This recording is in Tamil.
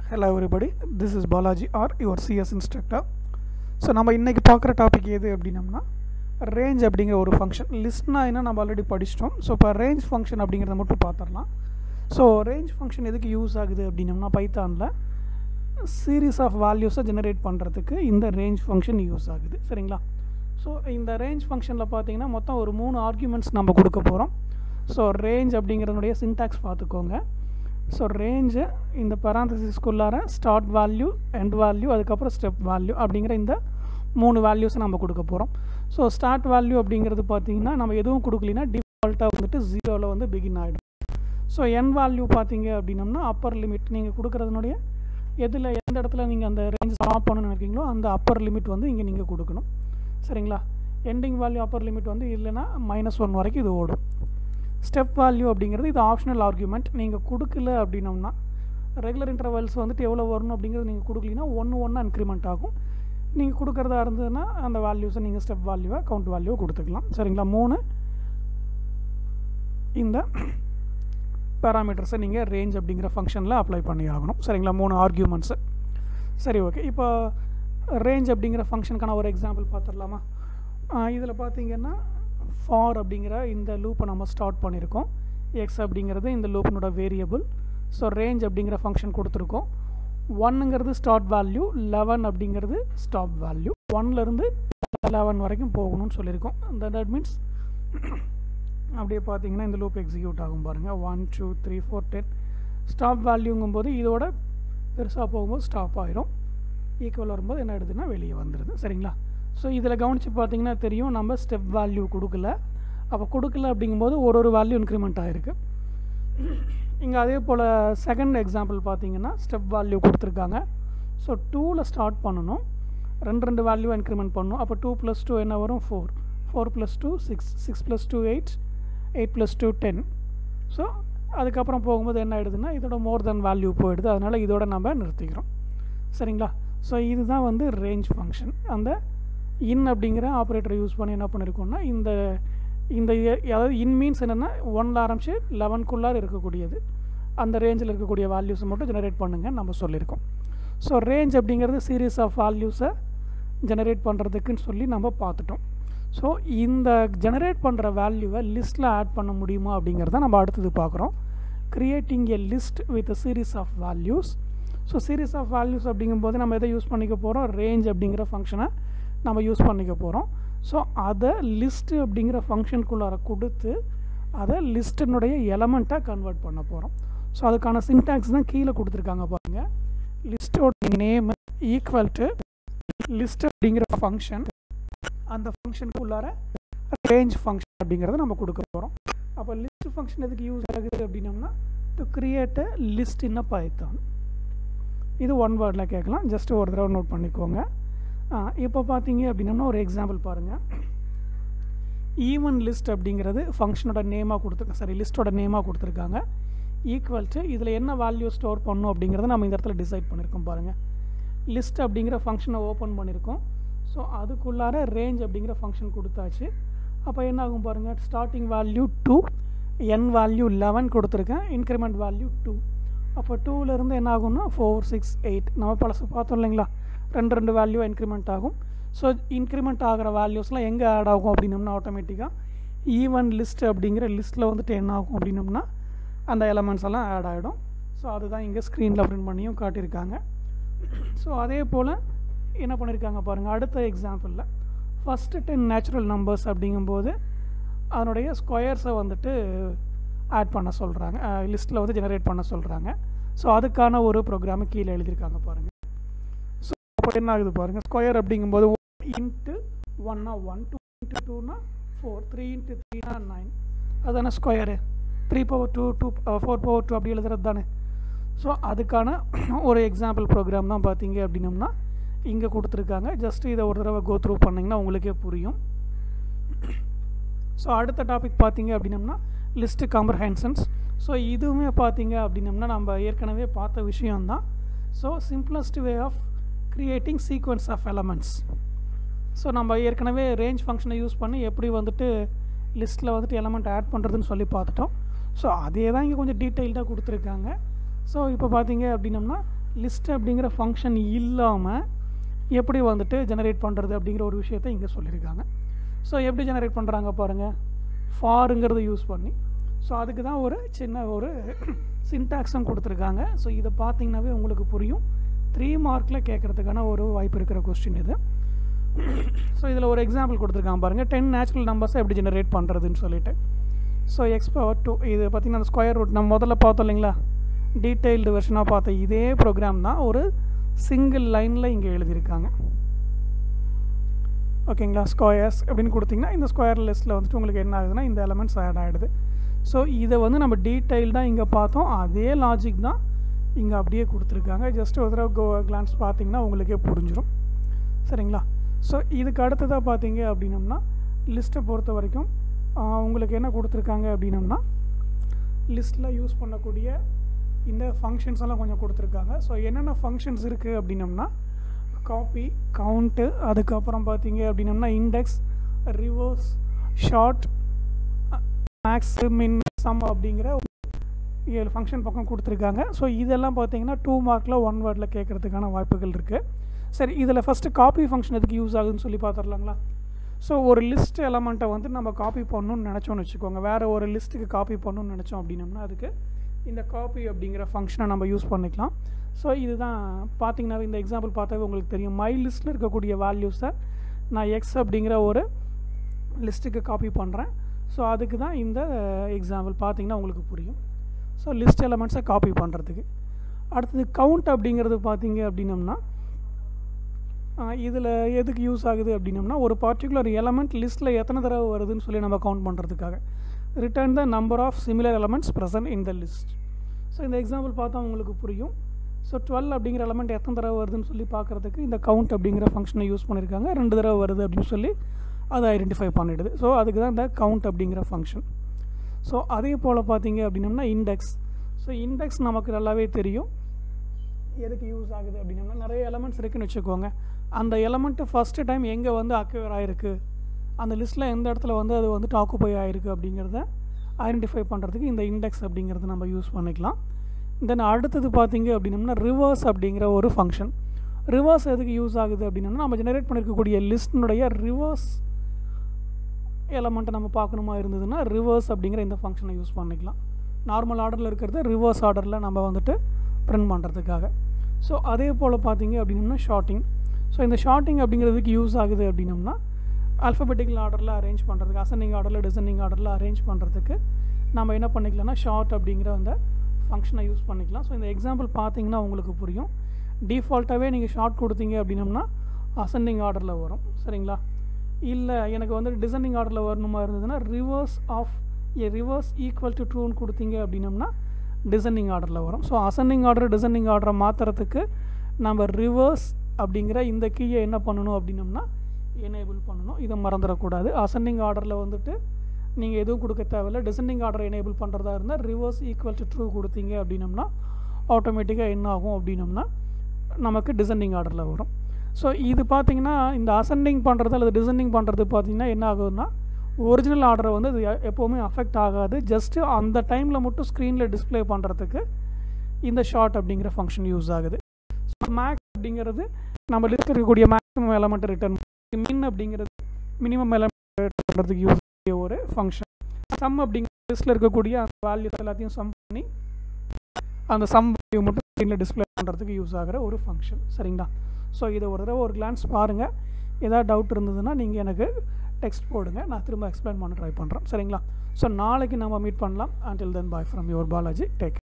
hello everybody this is Balaji R your CS instructor so நம்ம இன்றைக்கி பார்க்குற டாபிக் எது அப்படின்னம்னா ரேஞ்ச் அப்படிங்கிற ஒரு ஃபங்க்ஷன் லிஸ்ட்னா என்ன நம்ம ஆல்ரெடி படிச்சிட்டோம் ஸோ இப்போ ரேஞ்ச் ஃபங்க்ஷன் அப்படிங்கிறத மட்டும் பார்த்துடலாம் ஸோ ரேஞ்ச் ஃபங்க்ஷன் எதுக்கு யூஸ் ஆகுது அப்படின்னம்னா பைத்தானில் சீரீஸ் ஆஃப் வேல்யூஸை ஜெனரேட் பண்ணுறதுக்கு இந்த ரேஞ்ச் ஃபங்க்ஷன் யூஸ் ஆகுது சரிங்களா ஸோ இந்த ரேஞ்ச் ஃபங்க்ஷனில் பார்த்தீங்கன்னா மொத்தம் ஒரு மூணு ஆர்குமெண்ட்ஸ் நம்ம கொடுக்க போகிறோம் ஸோ ரேஞ்ச் அப்படிங்கிறதுனுடைய சின்டாக்ஸ் பார்த்துக்கோங்க ஸோ ரேஞ்சு இந்த பராந்தசிஸ்குள்ளார ஸ்டார்ட் வேல்யூ எண்ட் வேல்யூ அதுக்கப்புறம் ஸ்டெப் வேல்யூ அப்படிங்கிற இந்த மூணு வேல்யூஸை நம்ம கொடுக்க போகிறோம் ஸோ ஸ்டார்ட் வேல்யூ அப்படிங்கிறது பார்த்தீங்கன்னா நம்ம எதுவும் கொடுக்கலினா டிஃபால்ட்டாக வந்துட்டு ஜீரோவில் வந்து பிகின் ஆகிடும் ஸோ என் வேல்யூ பார்த்தீங்க அப்படின்னம்னா அப்பர் லிமிட் நீங்கள் கொடுக்குறதுனுடைய எதில் எந்த இடத்துல நீங்கள் அந்த ரேஞ்ச் ஸ்டாப் பண்ணணும்னு நினைக்கிறீங்களோ அந்த அப்பர் லிமிட் வந்து இங்கே நீங்கள் கொடுக்கணும் சரிங்களா எண்டிங் வேல்யூ அப்பர் லிமிட் வந்து இல்லைன்னா மைனஸ் ஒன் வரைக்கும் இது ஓடும் ஸ்டெப் வேல்யூ அப்படிங்கிறது இது ஆப்ஷனல் ஆர்குமெண்ட் நீங்கள் கொடுக்கல அப்படின்னம்னா ரெகுலர் இன்டர்வல்ஸ் வந்துட்டு எவ்வளோ வரணும் அப்படிங்கிறது நீங்கள் கொடுக்கலினா ஒன்று ஒன்றா இன்க்ரிமெண்ட் ஆகும் நீங்கள் கொடுக்குறதா இருந்ததுன்னா அந்த வேல்யூஸை நீங்கள் ஸ்டெப் வேல்யூவை கவுண்ட் வேல்யூவை கொடுத்துக்கலாம் சரிங்களா மூணு இந்த பேராமீட்டர்ஸை நீங்கள் ரேஞ்ச் அப்படிங்கிற ஃபங்க்ஷனில் அப்ளை பண்ணி ஆகணும் சரிங்களா மூணு ஆர்கியூமெண்ட்ஸு சரி ஓகே இப்போ ரேஞ்ச் அப்படிங்கிற ஃபங்க்ஷனுக்கான ஒரு எக்ஸாம்பிள் பார்த்துடலாமா இதில் பார்த்தீங்கன்னா ஃபார் அப்படிங்கிற இந்த லூப்பை நம்ம ஸ்டார்ட் பண்ணியிருக்கோம் எக்ஸ் அப்படிங்கிறது இந்த லூப்பினோட வேரியபிள் ஸோ ரேஞ்ச் அப்படிங்கிற ஃபங்க்ஷன் கொடுத்துருக்கோம் ஒன்னுங்கிறது ஸ்டார்ட் வேல்யூ லெவன் அப்படிங்கிறது ஸ்டாப் வேல்யூ ஒன்லேருந்து லெவன் வரைக்கும் போகணும்னு சொல்லியிருக்கோம் அந்த தட் மீன்ஸ் அப்படியே பார்த்தீங்கன்னா இந்த லூப் எக்ஸிக்யூட் ஆகும் பாருங்கள் one two three four ten stop வேல்யூங்கும்போது இதோட பெருசாக போகும்போது ஸ்டாப் ஆயிரும் ஈக்குவல் வரும்போது என்ன ஆயிடுதுன்னா வெளியே வந்துடுது சரிங்களா ஸோ இதில் கவனித்து பார்த்தீங்கன்னா தெரியும் நம்ம ஸ்டெப் வேல்யூ கொடுக்கல அப்போ கொடுக்கல அப்படிங்கும்போது ஒரு ஒரு வேல்யூ இன்க்ரிமெண்ட் ஆகிருக்கு இங்கே அதே போல் செகண்ட் எக்ஸாம்பிள் பார்த்தீங்கன்னா ஸ்டெப் வேல்யூ கொடுத்துருக்காங்க ஸோ டூவில் ஸ்டார்ட் பண்ணணும் ரெண்டு ரெண்டு வேல்யூ இன்க்ரிமெண்ட் பண்ணணும் அப்போ டூ ப்ளஸ் டூ என்ன வரும் four four plus two six six plus two eight eight plus two ten so அதுக்கப்புறம் போகும்போது என்ன ஆகிடுதுன்னா இதோட மோர் தென் வேல்யூ போயிடுது அதனால் இதோட நம்ம நிறுத்திக்கிறோம் சரிங்களா ஸோ இதுதான் வந்து ரேஞ்ச் ஃபங்க்ஷன் அந்த இன் அப்படிங்கிற ஆப்ரேட்டரை யூஸ் பண்ணி என்ன பண்ணியிருக்கோம்னா இந்த இந்த அதாவது இன் மீன்ஸ் என்னென்னா ஒன்ல ஆரம்பிச்சு லெவன்குள்ளார் இருக்கக்கூடியது அந்த ரேஞ்சில் இருக்கக்கூடிய வேல்யூஸை மட்டும் ஜெனரேட் பண்ணுங்கள் நம்ம சொல்லியிருக்கோம் ஸோ ரேஞ்ச் அப்படிங்கிறது சீரீஸ் ஆஃப் வேல்யூஸை ஜெனரேட் பண்ணுறதுக்குன்னு சொல்லி நம்ம பார்த்துட்டோம் ஸோ இந்த ஜெனரேட் பண்ணுற வேல்யூவை லிஸ்ட்டில் ஆட் பண்ண முடியுமா அப்படிங்கிறத நம்ம அடுத்தது பார்க்குறோம் creating a list with a series of values so series of values அப்படிங்கும்போது நம்ம எதை யூஸ் பண்ணிக்க போகிறோம் ரேஞ்ச் அப்படிங்கிற ஃபங்க்ஷனை நம்ம யூஸ் பண்ணிக்க போகிறோம் ஸோ அதை லிஸ்ட்டு அப்படிங்கிற ஃபங்க்ஷனுக்குள்ளார கொடுத்து அதை லிஸ்ட்டினுடைய எலமெண்ட்டாக கன்வெர்ட் பண்ண போகிறோம் ஸோ அதுக்கான சின்டாக்ஸ் தான் கீழே கொடுத்துருக்காங்க பாருங்கள் லிஸ்ட்டோட நேம் ஈக்குவல் டு லிஸ்ட் அப்படிங்கிற ஃபங்க்ஷன் அந்த ஃபங்க்ஷனுக்குள்ளார ரேஞ்ச் ஃபங்க்ஷன் அப்படிங்கிறத நம்ம கொடுக்க போகிறோம் அப்போ லிஸ்ட் ஃபங்க்ஷன் எதுக்கு யூஸ் ஆகுது அப்படின்னம்னா to create a list in a Python இது ஒன் வேர்டில் கேட்கலாம் ஜஸ்ட் ஒரு தடவை நோட் பண்ணிக்கோங்க இப்போ பார்த்தீங்க அப்படின்னம்னா ஒரு எக்ஸாம்பிள் பாருங்கள் ஈவன் லிஸ்ட் அப்படிங்கிறது ஃபங்க்ஷனோட நேமாக கொடுத்துருக்க சாரி லிஸ்ட்டோட நேமாக கொடுத்துருக்காங்க ஈக்குவல் டு இதில் என்ன வேல்யூ ஸ்டோர் பண்ணும் அப்படிங்கிறத நம்ம இந்த இடத்துல டிசைட் பண்ணியிருக்கோம் பாருங்கள் லிஸ்ட் அப்படிங்கிற ஃபங்க்ஷனை ஓப்பன் பண்ணியிருக்கோம் ஸோ அதுக்குள்ளார ரேஞ்ச் அப்படிங்கிற ஃபங்க்ஷன் கொடுத்தாச்சு அப்போ என்ன ஆகும் பாருங்கள் starting value two end value eleven கொடுத்துருக்கேன் இன்க்ரிமெண்ட் வேல்யூ டூ அப்போ டூவிலேருந்து என்ன ஆகும்னா ஃபோர் சிக்ஸ் எயிட் நம்ம பழசு பார்த்தோம் இல்லைங்களா ரெண்டு ரெண்டு வேல்யூ இன்க்ரிமெண்ட் ஆகும் ஸோ இன்க்ரிமெண்ட் ஆகிற வேல்யூஸ்லாம் எங்கே ஆட் ஆகும் அப்படின்னம்னா ஆட்டோமேட்டிக்காக ஈவன் லிஸ்ட் அப்படிங்கிற லிஸ்ட்டில் வந்துட்டு என்ன ஆகும் அப்படின்னம்னா அந்த எலமெண்ட்ஸ் எல்லாம் ஆட் ஆகிடும் ஸோ அதுதான் இங்கே ஸ்க்ரீனில் பிரிண்ட் பண்ணியும் காட்டியிருக்காங்க ஸோ அதே போல் என்ன பண்ணியிருக்காங்க பாருங்கள் அடுத்த எக்ஸாம்பிளில் ஃபஸ்ட்டு டென் நேச்சுரல் நம்பர்ஸ் அப்படிங்கும்போது அதனுடைய ஸ்கொயர்ஸை வந்துட்டு ஆட் பண்ண சொல்கிறாங்க லிஸ்ட்டில் வந்து ஜெனரேட் பண்ண சொல்கிறாங்க ஸோ அதுக்கான ஒரு ப்ரோக்ராமை கீழே எழுதியிருக்காங்க பாருங்கள் ஸோ அப்போ என்ன ஆகுது பாருங்கள் ஸ்கொயர் அப்படிங்கும்போது இன்ட்டு ஒன்னா ஒன் டூ இன்ட்டு டூனா ஃபோர் த்ரீ இன்ட்டு த்ரீனா நைன் அதுதானே square three power two two four power two அப்படி எழுதுறது தானே ஸோ அதுக்கான ஒரு எக்ஸாம்பிள் ப்ரோக்ராம் தான் பார்த்தீங்க அப்படின்னம்னா இங்கே கொடுத்துருக்காங்க ஜஸ்ட் இதை ஒரு தடவை கோ த்ரூ பண்ணிங்கன்னா உங்களுக்கே புரியும் ஸோ அடுத்த டாபிக் பார்த்தீங்க அப்படின்னம்னா லிஸ்ட்டு காம்ப்ரஹென்ஷன்ஸ் ஸோ இதுவுமே பார்த்தீங்க அப்படின்னம்னா நம்ம ஏற்கனவே பார்த்த விஷயம்தான் so simplest way of creating sequence of elements so நம்ம ஏற்கனவே ரேஞ்ச் ஃபங்க்ஷனை யூஸ் பண்ணி எப்படி வந்துட்டு லிஸ்ட்டில் வந்துட்டு எலமெண்ட் ஆட் பண்ணுறதுன்னு சொல்லி பார்த்துட்டோம் ஸோ அதே தான் இங்கே கொஞ்சம் டீட்டெயில்டாக கொடுத்துருக்காங்க ஸோ இப்போ பார்த்தீங்க அப்படின்னம்னா லிஸ்ட் அப்படிங்கிற ஃபங்க்ஷன் இல்லாமல் எப்படி வந்துட்டு ஜெனரேட் பண்ணுறது அப்படிங்கிற ஒரு விஷயத்தை இங்கே சொல்லியிருக்காங்க ஸோ எப்படி ஜெனரேட் பண்ணுறாங்க பாருங்கள் ஃபாருங்கிறத யூஸ் பண்ணி ஸோ அதுக்கு தான் ஒரு சின்ன ஒரு சின்டாக்ஸும் கொடுத்துருக்காங்க ஸோ இதை பார்த்தீங்கன்னாவே உங்களுக்கு புரியும் த்ரீ மார்க்கில் கேட்குறதுக்கான ஒரு வாய்ப்பு இருக்கிற கொஸ்டின் இது ஸோ இதில் ஒரு எக்ஸாம்பிள் கொடுத்துருக்காங்க பாருங்கள் டென் நேச்சுரல் நம்பர்ஸை எப்படி ஜெனரேட் பண்ணுறதுன்னு சொல்லிட்டு ஸோ எக்ஸ் பவர் டூ இது பார்த்திங்கன்னா அந்த ஸ்கொயர் ரூட் நம்ம முதல்ல பார்த்தோம் இல்லைங்களா டீட்டெயில்டு வெர்ஷனாக பார்த்த இதே ப்ரோக்ராம் தான் ஒரு சிங்கிள் லைனில் இங்கே எழுதியிருக்காங்க ஓகேங்களா ஸ்கொயர்ஸ் அப்படின்னு கொடுத்தீங்கன்னா இந்த ஸ்கொயர் லிஸ்ட்டில் வந்துட்டு உங்களுக்கு என்ன ஆகுதுன்னா இந்த எலமெண்ட்ஸ் ஆட் ஆகிடுது ஸோ இதை வந்து நம்ம டீட்டெயில்டாக இங்கே பார்த்தோம் அதே லாஜிக் தான் இங்கே அப்படியே கொடுத்துருக்காங்க ஜஸ்ட் ஒரு தடவை கோ கிளான்ஸ் பார்த்தீங்கன்னா உங்களுக்கே புரிஞ்சிடும் சரிங்களா ஸோ இதுக்கு அடுத்ததாக பார்த்தீங்க அப்படின்னம்னா லிஸ்ட்டை பொறுத்த வரைக்கும் உங்களுக்கு என்ன கொடுத்துருக்காங்க அப்படின்னம்னா லிஸ்ட்டில் யூஸ் பண்ணக்கூடிய இந்த ஃபங்க்ஷன்ஸ் எல்லாம் கொஞ்சம் கொடுத்துருக்காங்க ஸோ என்னென்ன ஃபங்க்ஷன்ஸ் இருக்குது அப்படின்னம்னா காப்பி கவுண்ட்டு அதுக்கப்புறம் பார்த்தீங்க அப்படின்னம்னா index reverse sort max min sum அப்படிங்கிற ஏழு ஃபங்க்ஷன் பக்கம் கொடுத்துருக்காங்க ஸோ இதெல்லாம் பார்த்தீங்கன்னா டூ மார்க்கில் ஒன் வேர்டில் கேட்குறதுக்கான வாய்ப்புகள் இருக்குது சரி இதில் ஃபஸ்ட்டு காப்பி ஃபங்க்ஷன் எதுக்கு யூஸ் ஆகுதுன்னு சொல்லி பார்த்துடலாங்களா ஸோ ஒரு லிஸ்ட் எலமெண்ட்டை வந்து நம்ம காப்பி பண்ணணும்னு நினச்சோன்னு வச்சுக்கோங்க வேறு ஒரு லிஸ்ட்டுக்கு காப்பி பண்ணணும்னு நினச்சோம் அப்படின்னம்னா அதுக்கு இந்த காப்பி அப்படிங்கிற ஃபங்க்ஷனை நம்ம யூஸ் பண்ணிக்கலாம் ஸோ இதுதான் பார்த்தீங்கன்னா இந்த எக்ஸாம்பிள் பார்த்தாவே உங்களுக்கு தெரியும் மை லிஸ்ட்டில் இருக்கக்கூடிய வேல்யூஸை நான் எக்ஸ் அப்படிங்கிற ஒரு லிஸ்ட்டுக்கு காப்பி பண்ணுறேன் ஸோ அதுக்கு தான் இந்த எக்ஸாம்பிள் பார்த்தீங்கன்னா உங்களுக்கு புரியும் ஸோ லிஸ்ட் எலமெண்ட்ஸை காப்பி பண்ணுறதுக்கு அடுத்தது கவுண்ட் அப்படிங்கிறது பார்த்தீங்க அப்படின்னம்னா இதில் எதுக்கு யூஸ் ஆகுது அப்படின்னம்னா ஒரு பர்டிகுலர் எலமெண்ட் லிஸ்ட்டில் எத்தனை தடவை வருதுன்னு சொல்லி நம்ம கவுண்ட் பண்ணுறதுக்காக return the number of similar elements present in the list so இந்த எக்ஸாம்பிள் பார்த்தா உங்களுக்கு புரியும் ஸோ டுவெல் அப்படிங்கிற எலமெண்ட் எத்தனை தடவை வருதுன்னு சொல்லி பார்க்குறதுக்கு இந்த கவுண்ட் அப்படிங்கிற ஃபங்க்ஷனை யூஸ் பண்ணியிருக்காங்க ரெண்டு தடவை வருது அப்படின்னு சொல்லி அதை ஐடென்டிஃபை பண்ணிடுது ஸோ அதுக்கு தான் இந்த கவுண்ட் அப்படிங்கிற ஃபங்க்ஷன் ஸோ அதே போல் பார்த்தீங்க அப்படின்னம்னா இண்டெக்ஸ் ஸோ இண்டெக்ஸ் நமக்கு நல்லாவே தெரியும் எதுக்கு யூஸ் ஆகுது அப்படின்னம்னா நிறைய எலமெண்ட்ஸ் இருக்குன்னு வச்சுக்கோங்க அந்த எலமெண்ட்டு ஃபஸ்ட்டு டைம் எங்கே வந்து அக்யூர் ஆகிருக்கு அந்த லிஸ்ட்டில் எந்த இடத்துல வந்து அது வந்துட்டு ஆக்குப்பை ஆகிருக்கு அப்படிங்கிறத ஐடென்டிஃபை பண்ணுறதுக்கு இந்த இண்டெக்ஸ் அப்படிங்கிறத நம்ம யூஸ் பண்ணிக்கலாம் தென் அடுத்தது பார்த்தீங்க அப்படின்னம்னா ரிவர்ஸ் அப்படிங்கிற ஒரு ஃபங்க்ஷன் ரிவர்ஸ் எதுக்கு யூஸ் ஆகுது அப்படின்னா நம்ம ஜெனரேட் பண்ணியிருக்கக்கூடிய லிஸ்டினுடைய ரிவர்ஸ் எலமெண்ட்டை நம்ம பார்க்கணுமா இருந்ததுன்னா ரிவர்ஸ் அப்படிங்கிற இந்த ஃபங்க்ஷனை யூஸ் பண்ணிக்கலாம் நார்மல் ஆர்டரில் இருக்கிறது ரிவர்ஸ் ஆர்டரில் நம்ம வந்துட்டு ப்ரிண்ட் பண்ணுறதுக்காக ஸோ அதே போல் பார்த்தீங்க அப்படின்னம்னா ஷார்ட்டிங் ஸோ இந்த ஷார்ட்டிங் அப்படிங்கிறதுக்கு யூஸ் ஆகுது அப்படின்னம்னா அல்ஃபபெட்டிக்கல் ஆர்டரில் அரேஞ்ச் பண்ணுறதுக்கு அசனிங் ஆர்டரில் டிசனிங் ஆர்டரில் அரேஞ்ச் பண்ணுறதுக்கு நம்ம என்ன பண்ணிக்கலாம்னா ஷார்ட் அப்படிங்கிற அந்த ஃபங்க்ஷனை யூஸ் பண்ணிக்கலாம் ஸோ இந்த எக்ஸாம்பிள் பார்த்தீங்கன்னா உங்களுக்கு புரியும் டிஃபால்ட்டாகவே நீங்கள் ஷார்ட் கொடுத்தீங்க அப்படின்னம்னா அசெண்டிங் ஆர்டரில் வரும் சரிங்களா இல்லை எனக்கு வந்து டிசைனிங் ஆர்டரில் வரணுமா இருந்ததுன்னா reverse of A reverse equal to ட்ரூன்னு கொடுத்தீங்க அப்படின்னம்னா டிசைனிங் ஆர்டரில் வரும் ஸோ அசெண்டிங் ஆர்டர் டிசைனிங் ஆர்டரை மாற்றுறதுக்கு நம்ம ரிவர்ஸ் அப்படிங்கிற இந்த கீயை என்ன பண்ணணும் அப்படின்னம்னா எனேபிள் பண்ணணும் இதை மறந்துடக்கூடாது அசெண்டிங் ஆர்டரில் வந்துட்டு நீங்கள் எதுவும் கொடுக்க தேவையில்ல டிசெண்டிங் ஆர்டர் எனேபிள் பண்ணுறதா இருந்தால் ரிவர்ஸ் ஈக்குவல் டு ட்ரூ கொடுத்தீங்க அப்படின்னம்னா ஆட்டோமேட்டிக்காக என்ன ஆகும் அப்படின்னம்னா நமக்கு டிசெண்டிங் ஆர்டரில் வரும் ஸோ இது பார்த்தீங்கன்னா இந்த அசெண்டிங் பண்ணுறது அல்லது டிசெண்டிங் பண்ணுறது பார்த்தீங்கன்னா என்ன ஆகுதுன்னா ஒரிஜினல் ஆர்டரை வந்து அது எப்போவுமே அஃபெக்ட் ஆகாது ஜஸ்ட்டு அந்த டைமில் மட்டும் ஸ்க்ரீனில் டிஸ்பிளே பண்ணுறதுக்கு இந்த ஷார்ட் அப்படிங்கிற ஃபங்க்ஷன் யூஸ் ஆகுது ஸோ மேக்ஸ் அப்படிங்கிறது நம்ம லிஸ்ட் இருக்கக்கூடிய மேக்ஸிமம் எலமெண்ட் ரிட்டர்ன் மின் அப்படிங்கிறது மினிமம் எலமெண்ட் பண்ணுறதுக்கு யூஸ் ஆகிய ஒரு ஃபங்க்ஷன் சம் அப்படிங்கிற லிஸ்ட்டில் இருக்கக்கூடிய அந்த வேல்யூஸ் எல்லாத்தையும் சம் பண்ணி அந்த சம் வேல்யூ மட்டும் ஸ்க்ரீனில் டிஸ்பிளே பண்ணுறதுக்கு யூஸ் ஆகிற ஒரு ஃபங்க்ஷன் சரிங்களா ஸோ இதை ஒரு தடவை ஒரு கிளான்ஸ் பாருங்கள் ஏதாவது டவுட் இருந்ததுன்னா நீங்கள் எனக்கு டெக்ஸ்ட் போடுங்க நான் திரும்ப எக்ஸ்பிளைன் பண்ண ட்ரை பண்ணுறேன் சரிங்களா ஸோ நாளைக்கு நம்ம மீட் பண்ணலாம் until then bye from your Balaji take